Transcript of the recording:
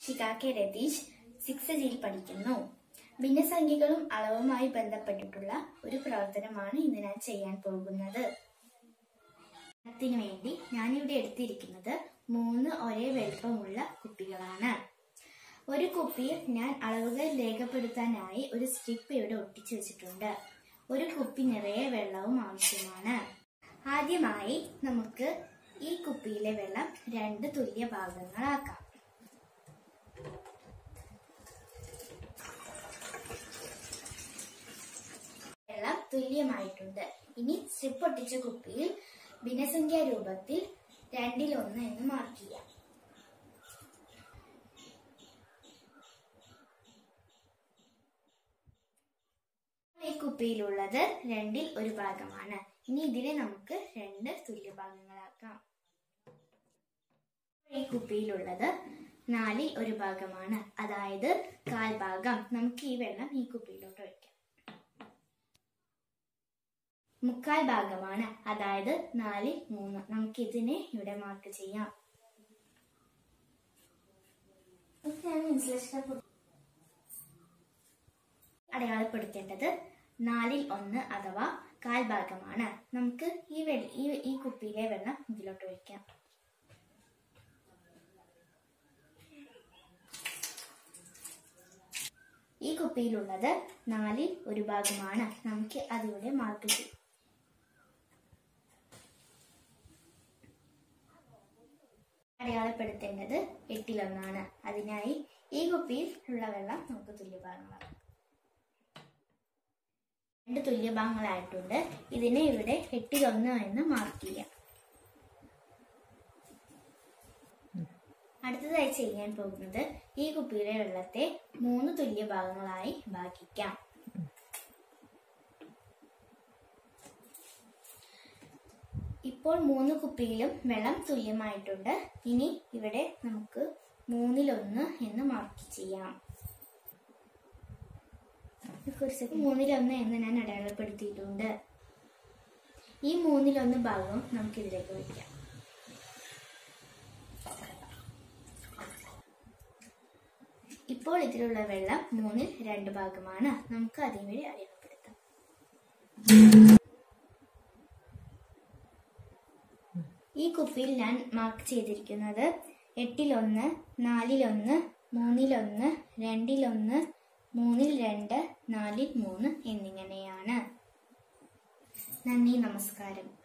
ഷികാക്കെ Ratheesh six ജിയിൽ പഠിക്കുന്നു ഭിന്നസംഖ്യകളും അളവുമായി ബന്ധപ്പെട്ടിട്ടുള്ള ഒരു പ്രവർത്തനമാണ് ഇന്ന് ഞാൻ ചെയ്യാൻ പോകുന്നത് അതിനു വേണ്ടി ഞാനിവിടെ എടുത്തിരിക്കുന്നത് മൂന്ന് ഒരേ വലുപ്പമുള്ള കുപ്പികളാണ് ഒരു കുപ്പിയിൽ ഞാൻ അളവുകൾ രേഖപ്പെടുത്താനായി ഒരു സ്ട്രിപ്പ് ഇവിടെ ഒട്ടിച്ചു വെച്ചിട്ടുണ്ട് ഒരു കുപ്പി നിറയെ വെള്ളവും ആവശ്യമാണ് ആദ്യമായി നമുക്ക് ഈ കുപ്പിയിലെ വെള്ളം രണ്ട് തുല്യ ഭാഗങ്ങളാക്കാം വെള്ളം തുല്യമായിട്ടുണ്ട് ഇനി സ്ട്രിപ്പ് ഒട്ടിച്ച കുപ്പിയിൽ ഭിന്നസംഖ്യാ രൂപത്തിൽ രണ്ടിലൊന്ന് എന്ന് മാർക്ക് ചെയ്യാം ഈ കുപ്പിയിലുള്ളത് രണ്ടിൽ ഒരു ഭാഗമാണ് ഇനി ഇതിനെ നമുക്ക് രണ്ട് തുല്യ ഭാഗങ്ങളാക്കാം ഈ കുപ്പിയിലുള്ളത് നാലിൽ ഒരു ഭാഗമാണ് അതായത് കാൽ ഭാഗം നമുക്ക് ഈ വെള്ളം ഈ കുപ്പിയിലോട്ട് ഒഴിക്കാം മുക്കാൽ ഭാഗമാണ് അതായത് നാലിൽ മൂന്ന് നമുക്ക് ഇതിനെ ഇവിടെ മാർക്ക് ചെയ്യാം ഞാൻ ഇൻസുലേഷൻ അടയാളപ്പെടുത്തേണ്ടത് നാലിൽ ഒന്ന് അഥവാ കാൽ ഭാഗമാണ് നമുക്ക് ഈ വെള്ള ഈ ഈ കുപ്പിയിലെ വെള്ളം ഇതിലോട്ട് ഒഴിക്കാം ഈ കുപ്പിയിലുള്ളത് നാലിൽ ഒരു ഭാഗമാണ് നമുക്ക് അതിവിടെ മാർക്ക് ചെയ്യാം അടയാളപ്പെടുത്തേണ്ടത് എട്ടിലൊന്നാണ് അതിനായി ഈ കുപ്പിയിൽ ഉള്ള വെള്ളം നമുക്ക് തുല്യഭാഗങ്ങളാക്കാം രണ്ട് തുല്യഭാഗങ്ങളായിട്ടുണ്ട് ഇതിനെ ഇവിടെ എട്ടിലൊന്ന് എന്ന് മാർക്ക് ചെയ്യാം അടുത്തതായി ചെയ്യാൻ പോകുന്നത് ഈ കുപ്പിയിലെ വെള്ളത്തെ മൂന്ന് തുല്യ ഭാഗങ്ങളായി ഭാഗിക്കാം ഇപ്പോൾ മൂന്ന് കുപ്പിയിലും വെള്ളം തുല്യമായിട്ടുണ്ട് ഇനി ഇവിടെ നമുക്ക് മൂന്നിലൊന്ന് എന്ന് മാർക്ക് ചെയ്യാം കുറച്ച് മൂന്നിലൊന്ന് എന്ന് ഞാൻ അടയാളപ്പെടുത്തിയിട്ടുണ്ട് ഈ മൂന്നിലൊന്ന് ഭാഗവും നമുക്ക് ഇതിലേക്ക് വയ്ക്കാം ഇപ്പോൾ ഇതിലുള്ള വെള്ളം മൂന്നിൽ രണ്ട് ഭാഗമാണ് നമുക്ക് അതിനുവേണ്ടി അടയാളപ്പെടുത്താം ഈ കുപ്പിയിൽ ഞാൻ മാർക്ക് ചെയ്തിരിക്കുന്നത് എട്ടിലൊന്ന് നാലിലൊന്ന് മൂന്നിലൊന്ന് രണ്ടിലൊന്ന് മൂന്നിൽ രണ്ട് നാലിൽ മൂന്ന് എന്നിങ്ങനെയാണ് നന്ദി നമസ്കാരം